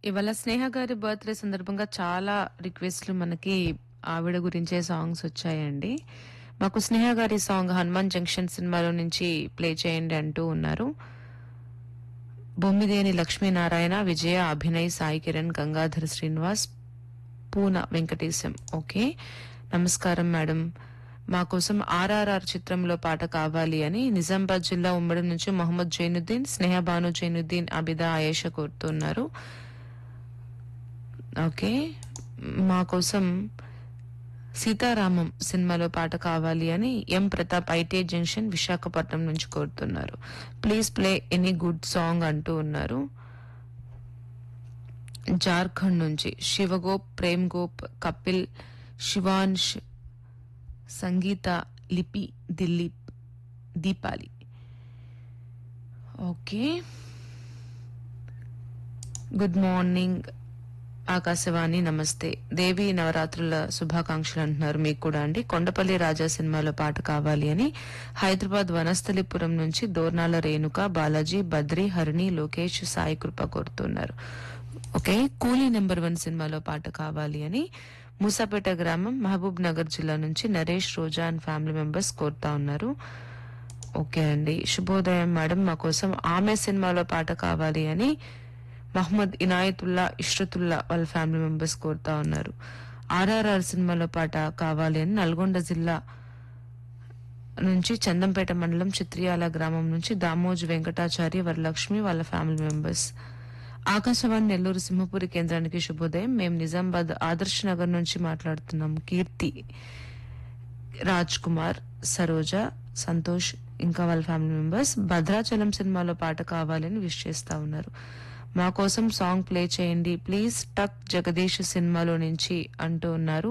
ఇవాళ స్నేహ గారి బర్త్డే సందర్భంగా చాలా రిక్వెస్ట్లు మనకి ఆవిడ గురించే సాంగ్స్ వచ్చాయండి మాకు స్నేహ గారి సాంగ్ హనుమాన్ జంక్షన్ సినిమాలో నుంచి ప్లే చేయండి అంటూ ఉన్నారు బొమ్మిదేని లక్ష్మీనారాయణ విజయ అభినయ్ సాయి కిరణ్ గంగాధర్ శ్రీనివాస్ పూన వెంకటేశం ఓకే నమస్కారం మేడం మా కోసం ఆర్ఆర్ఆర్ చిత్రంలో పాట కావాలి అని నిజామాబాద్ జిల్లా ఉమ్మడి నుంచి మొహమ్మద్ జైనుద్దీన్ స్నేహ బాను జైనుద్దీన్ అబిదా ఆయేష కోరుతున్నారు ఓకే మా కోసం సీతారామం సినిమాలో పాట కావాలి అని M Pratap IT junction Visakhapatnam నుంచి కోరుతున్నారు please play any good song అంటూ ఉన్నారు జార్ఖండ్ నుంచి శివగోప్ Prem గోప్ Kapil Shivansh Sangeetha Lipi Dilip Deepali okay good morning Akashvani నమస్తే దేవి నవరాత్రుల శుభాకాంక్షలు అంటున్నారు మీకు కూడా అండి కొండపల్లి రాజా సినిమాలో పాట కావాలి అని హైదరాబాద్ వనస్థలిపురం నుంచి దోర్నాల రేణుక బాలాజీ బద్రి హరిణి లోకేష్ సాయి కృప కోరుతున్నారు ఓకే కూలీ నెంబర్ వన్ సినిమాలో పాట కావాలి అని మూసాపేట గ్రామం మహబూబ్ నగర్ జిల్లా నుంచి Naresh Roja and family members కోరుతా ఉన్నారు ఓకే అండి శుభోదయం మేడం మా కోసం ఆమె సినిమాలో పాట కావాలి అని మహమ్మద్ ఇనాయతుల్లా ఇష్రతుల్లా వాళ్ళ ఫ్యామిలీ మెంబర్స్ కోరుతా ఉన్నారు ఆర్ఆర్ఆర్ సినిమాలో పాట కావాలి అని నల్గొండ జిల్లా నుంచి చందంపేట మండలం చిత్రియాల గ్రామం నుంచి దామోజు వెంకటాచారి వరలక్ష్మి వాళ్ళ ఫ్యామిలీ మెంబర్స్ ఆకాశవాణి నెల్లూరు సింహపురి కేంద్రానికి శుభోదయం మేము నిజామాబాద్ ఆదర్శ్ నగర్ నుంచి మాట్లాడుతున్నాం కీర్తి రాజ్ కుమార్ సరోజ సంతోష్ ఇంకా వాళ్ళ ఫ్యామిలీ మెంబర్స్ భద్రాచలం సినిమాలో పాట కావాలని విష్ చేస్తా ఉన్నారు మా కోసం సాంగ్ ప్లే చేయండి ప్లీజ్ టక్ జగదీష్ సినిమాలో నుంచి అంటూ ఉన్నారు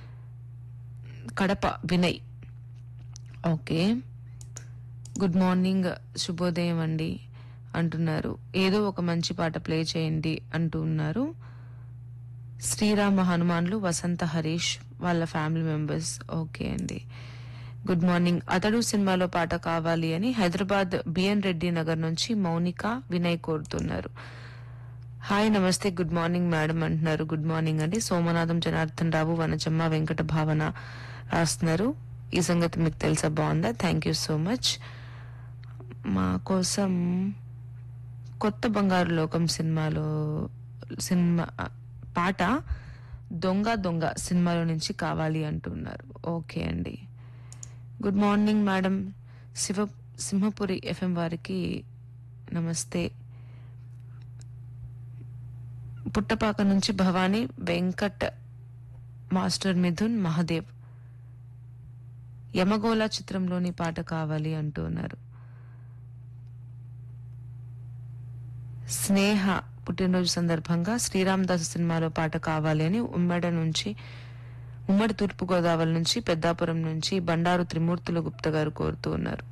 Kadapa Vinay okay good morning శుభోదయం అండి అంటున్నారు ఏదో ఒక మంచి పాట ప్లే చేయండి అంటూ ఉన్నారు శ్రీరామ హనుమాన్లు వసంత హరీష్ వాళ్ళ ఫ్యామిలీ మెంబర్స్ ఓకే అండి గుడ్ మార్నింగ్ అతడు సినిమాలో పాట కావాలి అని హైదరాబాద్ బిఎన్ రెడ్డి నగర్ నుంచి మౌనిక వినయ్ కోరుతున్నారు హాయ్ నమస్తే గుడ్ మార్నింగ్ మేడం అంటున్నారు గుడ్ మార్నింగ్ అండి సోమనాథం జనార్దన్ రావు వనజమ్మ వెంకట భావన రాస్తున్నారు ఈ సంగతి మీకు తెలుసా బాగుందా థ్యాంక్ యూ సో మచ్ మా కోసం కొత్త బంగారు లోకం సినిమాలో సినిమా పాట దొంగ దొంగ సినిమాలో నుంచి కావాలి అంటున్నారు ఓకే అండి good morning madam Shiva Simhapuri FM వారికి నమస్తే పుట్టపాక నుంచి భవానీ వెంకట్ మాస్టర్ మిథున్ మహదేవ్ యమగోళ చిత్రంలోని పాట కావాలి అంటూ ఉన్నారు స్నేహ పుట్టినరోజు సందర్భంగా శ్రీరామదాసు సినిమాలో పాట కావాలి అని ఉమ్మడి నుంచి ఉమ్మడి తూర్పు గోదావరి నుంచి పెద్దాపురం నుంచి బండారు త్రిమూర్తుల గుప్త గారు కోరుతూ ఉన్నారు